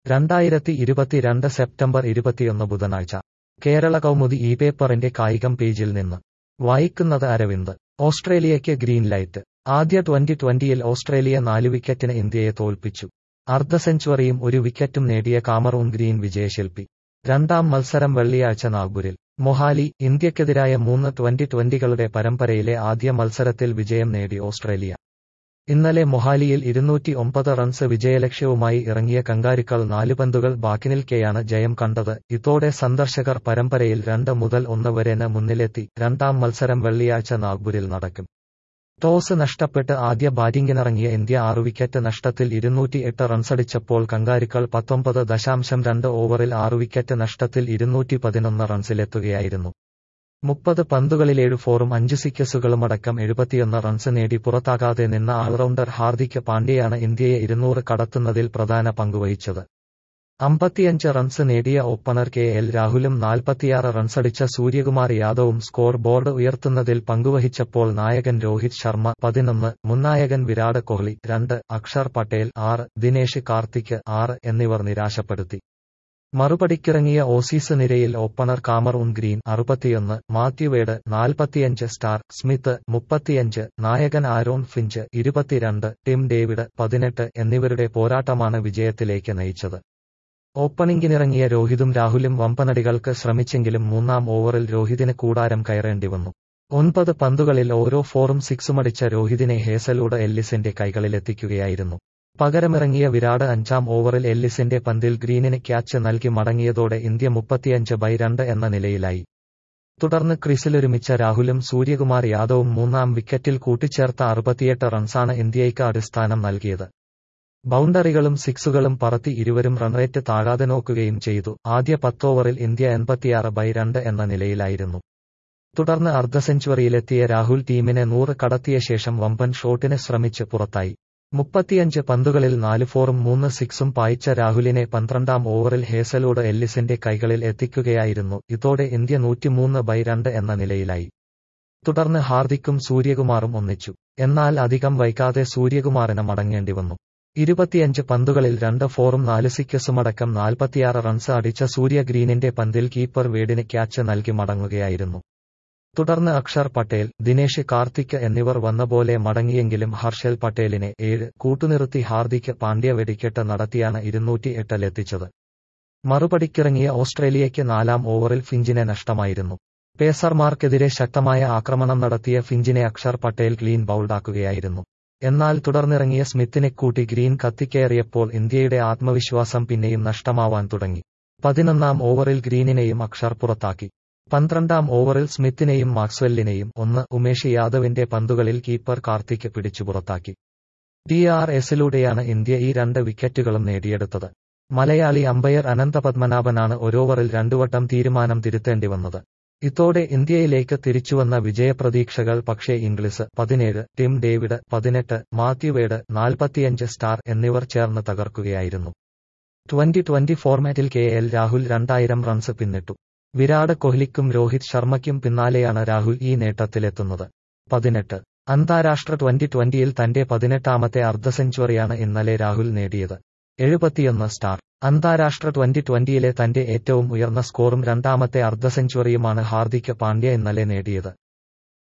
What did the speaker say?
രണ്ടായിരത്തി ഇരുപത്തിരണ്ട് സെപ്റ്റംബർ ഇരുപത്തിയൊന്ന് ബുധനാഴ്ച കേരള കൗമുദി ഈ പേപ്പറിന്റെ കായികം പേജിൽ നിന്ന് വായിക്കുന്നത് അരവിന്ദ് ഓസ്ട്രേലിയയ്ക്ക് ഗ്രീൻ ലൈറ്റ് ആദ്യ ട്വന്റി ട്വന്റിയിൽ ഓസ്ട്രേലിയ നാല് വിക്കറ്റിന് ഇന്ത്യയെ തോൽപ്പിച്ചു അർദ്ധ സെഞ്ചുറിയും ഒരു വിക്കറ്റും നേടിയ കാമറൂൺ ഗ്രീൻ വിജയശില്പി രണ്ടാം മത്സരം വെള്ളിയാഴ്ച നാഗ്പൂരിൽ മൊഹാലി ഇന്ത്യക്കെതിരായ മൂന്ന് ട്വന്റി ട്വന്റികളുടെ പരമ്പരയിലെ ആദ്യ മത്സരത്തിൽ വിജയം നേടി ഓസ്ട്രേലിയ ഇന്നലെ മൊഹാലിയിൽ ഇരുന്നൂറ്റി ഒമ്പത് റൺസ് വിജയലക്ഷ്യവുമായി ഇറങ്ങിയ കങ്കാരുക്കൾ നാല് പന്തുകൾ ബാക്കി നിൽക്കെയാണ് ജയം കണ്ടത് ഇതോടെ സന്ദർശകർ പരമ്പരയിൽ രണ്ട് മുതൽ ഒന്ന് വരെന് മുന്നിലെത്തി രണ്ടാം മത്സരം വെള്ളിയാഴ്ച നാഗ്പൂരിൽ നടക്കും ടോസ് നഷ്ടപ്പെട്ട് ആദ്യ ബാറ്റിംഗിനിറങ്ങിയ ഇന്ത്യ ആറ് വിക്കറ്റ് നഷ്ടത്തിൽ ഇരുന്നൂറ്റി എട്ട് റൺസടിച്ചപ്പോൾ കങ്കാരുക്കൾ പത്തൊമ്പത് ദശാംശം രണ്ട് ഓവറിൽ ആറ് വിക്കറ്റ് നഷ്ടത്തിൽ ഇരുന്നൂറ്റി പതിനൊന്ന് റൺസിലെത്തുകയായിരുന്നു മുപ്പത് പന്തുകളിലേഴ് ഫോറും അഞ്ച് സിക്കസുകളുമടക്കം എഴുപത്തിയൊന്ന് റൺസ് നേടി പുറത്താകാതെ നിന്ന ഓൾറൗണ്ടർ ഹാർദിക് പാണ്ഡ്യയാണ് ഇന്ത്യയെ ഇരുന്നൂറ് കടത്തുന്നതിൽ പ്രധാന പങ്കുവഹിച്ചത് അമ്പത്തിയഞ്ച് റൺസ് നേടിയ ഓപ്പണർ കെ എൽ രാഹുലും നാൽപ്പത്തിയാറ് റൺസടിച്ച സൂര്യകുമാർ യാദവും സ്കോർ ബോർഡ് ഉയർത്തുന്നതിൽ പങ്കുവഹിച്ചപ്പോൾ നായകൻ രോഹിത് ശർമ്മ പതിനൊന്ന് മുന്നായകൻ വിരാട് കോഹ്ലി രണ്ട് അക്ഷർ പട്ടേൽ ആറ് ദിനേശ് കാർത്തിക് ആറ് എന്നിവർ നിരാശപ്പെടുത്തി മറുപടിക്കിറങ്ങിയ ഓസീസ് നിരയിൽ ഓപ്പണർ കാമറൂൺ ഗ്രീൻ അറുപത്തിയൊന്ന് മാത്യുവേഡ് നാൽപ്പത്തിയഞ്ച് സ്റ്റാർ സ്മിത്ത് മുപ്പത്തിയഞ്ച് നായകൻ ആരോൺ ഫിഞ്ച് ഇരുപത്തിരണ്ട് ടിം ഡേവിഡ് പതിനെട്ട് എന്നിവരുടെ പോരാട്ടമാണ് വിജയത്തിലേക്ക് നയിച്ചത് ഓപ്പണിംഗിനിറങ്ങിയ രോഹിതും രാഹുലും വമ്പനടികൾക്ക് ശ്രമിച്ചെങ്കിലും മൂന്നാം ഓവറിൽ രോഹിതിന് കൂടാരം കയറേണ്ടി വന്നു ഒൻപത് പന്തുകളിൽ ഓരോ ഫോറും സിക്സുമടിച്ച രോഹിതിനെ ഹേസലൂഡ് എല്ലിസിന്റെ കൈകളിലെത്തിക്കുകയായിരുന്നു പകരമിറങ്ങിയ വിരാട് അഞ്ചാം ഓവറിൽ എല്ലിസിന്റെ പന്തിൽ ഗ്രീനിന് ക്യാച്ച് നൽകി മടങ്ങിയതോടെ ഇന്ത്യ മുപ്പത്തിയഞ്ച് ബൈ രണ്ട് എന്ന നിലയിലായി തുടർന്ന് ക്രീസിലൊരുമിച്ച രാഹുലും സൂര്യകുമാർ യാദവും മൂന്നാം വിക്കറ്റിൽ കൂട്ടിച്ചേർത്ത അറുപത്തിയെട്ട് റൺസാണ് ഇന്ത്യയ്ക്ക് അടിസ്ഥാനം നൽകിയത് ബൗണ്ടറികളും സിക്സുകളും പറത്തി ഇരുവരും റൺറേറ്റ് താഴാതെ നോക്കുകയും ചെയ്തു ആദ്യ പത്തോവറിൽ ഇന്ത്യ എൺപത്തിയാറ് ബൈ രണ്ട് എന്ന നിലയിലായിരുന്നു തുടർന്ന് അർദ്ധ സെഞ്ചുറിയിലെത്തിയ രാഹുൽ ടീമിനെ നൂറ് കടത്തിയ ശേഷം വമ്പൻ ഷോട്ടിന് ശ്രമിച്ച് പുറത്തായി മുപ്പത്തിയഞ്ച് പന്തുകളിൽ നാല് ഫോറും മൂന്ന് സിക്സും പായിച്ച രാഹുലിനെ പന്ത്രണ്ടാം ഓവറിൽ ഹേസലോട് എല്ലിസിന്റെ കൈകളിൽ എത്തിക്കുകയായിരുന്നു ഇതോടെ ഇന്ത്യ നൂറ്റിമൂന്ന് ബൈ രണ്ട് എന്ന നിലയിലായി തുടർന്ന് ഹാർദിക്കും സൂര്യകുമാറും ഒന്നിച്ചു എന്നാൽ അധികം വൈകാതെ സൂര്യകുമാറിന് മടങ്ങേണ്ടി വന്നു ഇരുപത്തിയഞ്ച് പന്തുകളിൽ രണ്ട് ഫോറും നാല് സിക്കസുമടക്കം നാൽപ്പത്തിയാറ് റൺസ് അടിച്ച സൂര്യ ഗ്രീനിന്റെ പന്തിൽ കീപ്പർ വേഡിന് ക്യാച്ച് നൽകി മടങ്ങുകയായിരുന്നു തുടർന്ന് അക്ഷർ പട്ടേൽ ദിനേശ് കാർത്തിക് എന്നിവർ വന്നപോലെ മടങ്ങിയെങ്കിലും ഹർഷൽ പട്ടേലിനെ ഏഴ് കൂട്ടുനിർത്തി ഹാർദിക് പാണ്ഡ്യ വെടിക്കെട്ട് നടത്തിയാണ് ഇരുന്നൂറ്റി എട്ടിലെത്തിച്ചത് മറുപടിക്കിറങ്ങിയ ഓസ്ട്രേലിയയ്ക്ക് നാലാം ഓവറിൽ ഫിഞ്ചിനെ നഷ്ടമായിരുന്നു പേസർമാർക്കെതിരെ ശക്തമായ ആക്രമണം നടത്തിയ ഫിഞ്ചിനെ അക്ഷർ പട്ടേൽ ക്ലീൻ ബൌൾഡാക്കുകയായിരുന്നു എന്നാൽ തുടർന്നിറങ്ങിയ സ്മിത്തിനെ കൂട്ടി ഗ്രീൻ കത്തിക്കയറിയപ്പോൾ ഇന്ത്യയുടെ ആത്മവിശ്വാസം പിന്നെയും നഷ്ടമാവാൻ തുടങ്ങി പതിനൊന്നാം ഓവറിൽ ഗ്രീനിനെയും അക്ഷർ പുറത്താക്കി പന്ത്രണ്ടാം ഓവറിൽ സ്മിത്തിനെയും മാക്സ്വെല്ലിനെയും ഒന്ന് ഉമേഷ് യാദവിന്റെ പന്തുകളിൽ കീപ്പർ കാർത്തിക് പിടിച്ചു പുറത്താക്കി ഡി ആർ എസിലൂടെയാണ് ഇന്ത്യ ഈ രണ്ട് വിക്കറ്റുകളും നേടിയെടുത്തത് മലയാളി അമ്പയർ അനന്തപത്മനാഭനാണ് ഒരോവറിൽ രണ്ടുവട്ടം തീരുമാനം തിരുത്തേണ്ടി വന്നത് ഇതോടെ ഇന്ത്യയിലേക്ക് തിരിച്ചുവന്ന വിജയപ്രതീക്ഷകൾ പക്ഷേ ഇംഗ്ലീഷ് പതിനേഴ് ടിം ഡേവിഡ് പതിനെട്ട് മാത്യുവേഡ് നാൽപ്പത്തിയഞ്ച് സ്റ്റാർ എന്നിവർ ചേർന്ന് തകർക്കുകയായിരുന്നു ട്വന്റി ട്വന്റി ഫോർമാറ്റിൽ കെ എൽ രാഹുൽ രണ്ടായിരം റൺസ് പിന്നിട്ടു വിരാട് കോഹ്ലിക്കും രോഹിത് ശർമ്മയ്ക്കും പിന്നാലെയാണ് രാഹുൽ ഈ നേട്ടത്തിലെത്തുന്നത് പതിനെട്ട് അന്താരാഷ്ട്ര ട്വന്റി ട്വന്റിയിൽ തന്റെ പതിനെട്ടാമത്തെ അർദ്ധ സെഞ്ചുറിയാണ് ഇന്നലെ രാഹുൽ നേടിയത് എഴുപത്തിയൊന്ന് സ്റ്റാർ അന്താരാഷ്ട്ര ട്വന്റി ട്വന്റിയിലെ തന്റെ ഏറ്റവും ഉയർന്ന സ്കോറും രണ്ടാമത്തെ അർദ്ധ സെഞ്ചുറിയുമാണ് ഹാർദിക് പാണ്ഡ്യ ഇന്നലെ നേടിയത്